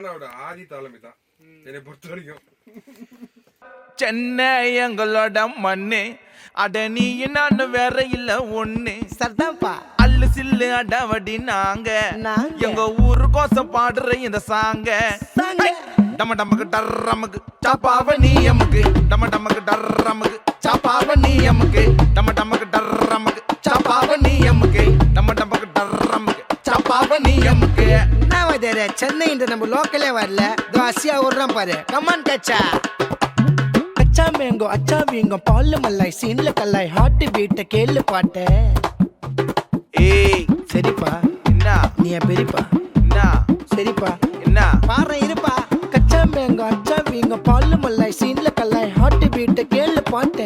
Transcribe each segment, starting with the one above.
அவரோட ஆதி தலைமை தான் என்னை பொறுத்த வரைக்கும் சென்னை எங்களோட மண்ணு அட நீ நான் வேற இல்ல ஒண்ணு சரிதான்ப்பா அல்லு சில்லு அடவடி நாங்க நாங்க. எங்க ஊரு கோசம் பாடுற இந்த சாங்க சாங்க. டம டமக்கு டர்ரமுக்கு சாப்பாவ நீ எமுக்கு டம டமக்கு டர்ரமுக்கு சாப்பாவ நீ எமுக்கு டம டமக்கு டர்ரமுக்கு சாப்பாவ நீ எமுக்கு டம டமக்கு டர்ரமுக்கு சாப்பாவ நீ எமுக்கு என்ன வாத்தியாரே சென்னைன்ற நம்ம லோக்கலே வரல இதோ அசியா விடுறான் பாரு கமான் கச்சா அச்சா மேங்கோ அச்சா வீங்கோ பால் மல்லாய் சீன்ல கல்லாய் ஹார்ட் பீட்ட கேளு பாட்ட ஏய் சரிப்பா என்ன நீ என் பெரியப்பா என்ன சரிப்பா என்ன பாரு இருப்பா கச்சா மேங்கோ அச்சா வீங்கோ பால் மல்லாய் சீன்ல கல்லாய் ஹார்ட் பீட்ட கேளு பாட்ட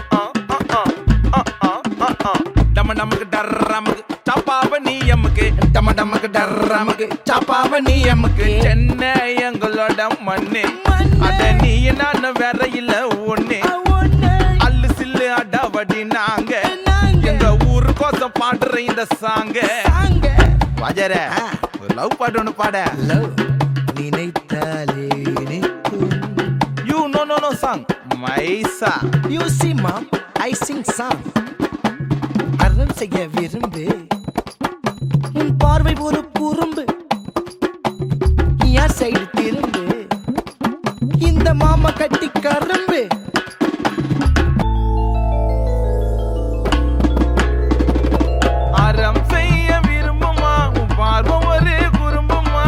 டம டமக்கு டர்ரமுக்கு சாப்பாவ நீ எமுக்கு டம டமக்கு டர்ரமுக்கு சாப்பாவ நீ எமுக்கு சென்னை எங்களோட மண்ணு மண்ணு. அட நீ நான் வேற இல்ல ஒண்ணு அல்லு சில்லு அடவடி நாங்க நாங்க. எங்க ஊரு கோசம் பாடுற இந்த சாங்க வாஜர ஆ. ஒரு லவ் பாட்டு ஒண்ணு பாட லவ் நினைத்தாலே நிற்கும் you know know know song மைசா you see mom I sing song அறம் செய்ய விரும்பு உன் பார்வை ஒரு குறும்பு என் சைடு திரும்பு இந்த மாமா கட்டி கரும்பு அறம் செய்ய விரும்புமா உன் பார்வம் ஒரு குறும்புமா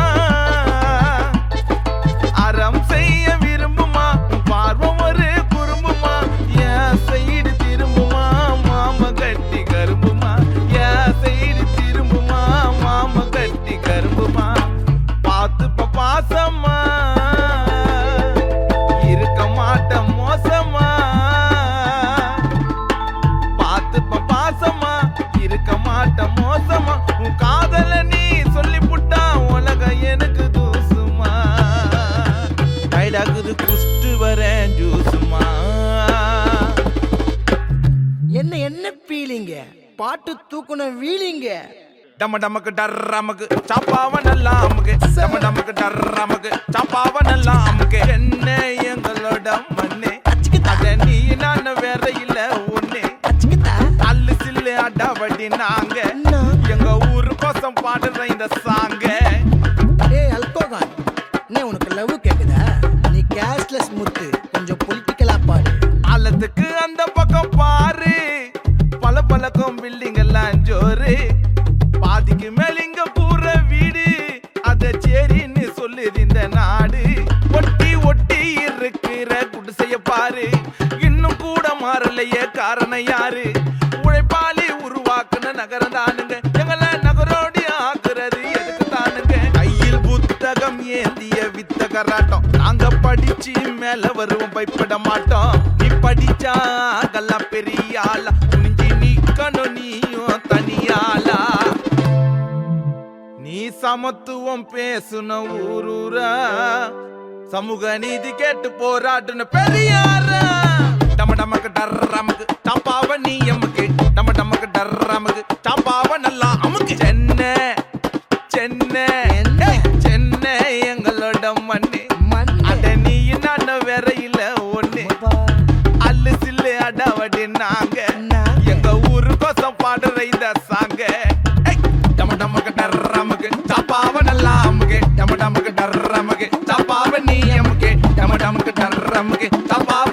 அறம் செய்ய விரும்புமா உன் பார்வம் ஒரு குறும்புமா என் சைடு திரும்புமா மாம கட்டி கரும்புமா என் சைடு திரும்புமா மாம கட்டி கரும்புமா பார்த்து இப்ப பாசமா இருக்க மாட்டேன் மோசமா பார்த்து இப்ப பாசமா இருக்க மாட்டேன் மோசமா உன் காதல நீ சொல்லி புட்டா உலகம் எனக்கு தூசுமா டைடாக்குது குஸ்டு வரேன் ஜூசுமா என்ன என்ன ஃபீலிங்க பாட்டு தூக்கணும் வீலிங்க டம டமக்கு டர்ரமக்கு சாப்பாவ நல்லா அமுக்கு டம டமக்கு டர்ரமக்கு சாப்பாவ நல்லா அமுக்கு என்ன எங்களோட மண்ணு அட நீ நான் வேற இல்ல ஒண்ணு அச்சுக்கிட்டா அல்லு சில்லு அடாவடி நாங்க நாங்க. எங்க ஊரு கோசம் பாடுற இந்த சாங்க ஏய் அல்கோகான் என்ன உனக்கு லவ் கேக்குதா நீ கேஷ்லெஸ் முத்து கொஞ்சம் பொலிட்டிக்கலா பாடு ஆலத்துக்கு அந்த பக்கம் பாரு பல பழக்கம் பில்டிங் எல்லாம் ஜோரு பாதிக்கு மேல இங்க பூர வீடு அத சேரின்னு சொல்லுது இந்த நாடு ஒட்டி ஒட்டி இருக்கிற குடிசைய பாரு இன்னும் கூட மாறலையே காரணம் யாரு உழைப்பாளி உருவாக்குன நகரம் தானுங்க எங்களை நகரோடி ஆக்குறது எதுக்கு தானுங்க கையில் புத்தகம் ஏந்திய வித்தகராட்டம் நாங்க படிச்சு மேல வருவோம் பயப்பட மாட்டோம் நீ படிச்சா கல்லாம் பெரிய ஆளா துணிஞ்சு நிக்கணும் நீயும் தனியாளா நீ சமத்துவம் பேசுன ஊரூரா சமூக நீதி கேட்டு போராட்டுன பெரியாரா டம டமக்கு டர்ரமுக்கு சாப்பாவ நீ எமுக்கு டம டமக்கு டர்ரமுக்கு சாப்பாவ நல்லா அமுக்கு சென்னை சென்னை என்ன? ஏய், சென்னை எங்களோட மண்ணு மண்ணு. அட நீ நான் வேற இல்ல ஒண்ணு அல்லு சில்லு அடாவடி நாங்க நாங்க. எங்க ஊரு கோசம் பாடுற இந்த சாங்க ஏய், டம டமக்கு டர்ரமுக்கு சாப்பாவ நல்லா அமுக்கு டம டமக்கு டர்ரமுக்கு சாப்பாவ நீ எமுக்கு டம டமக்கு டர்ரமுக்கு சாப்பாவ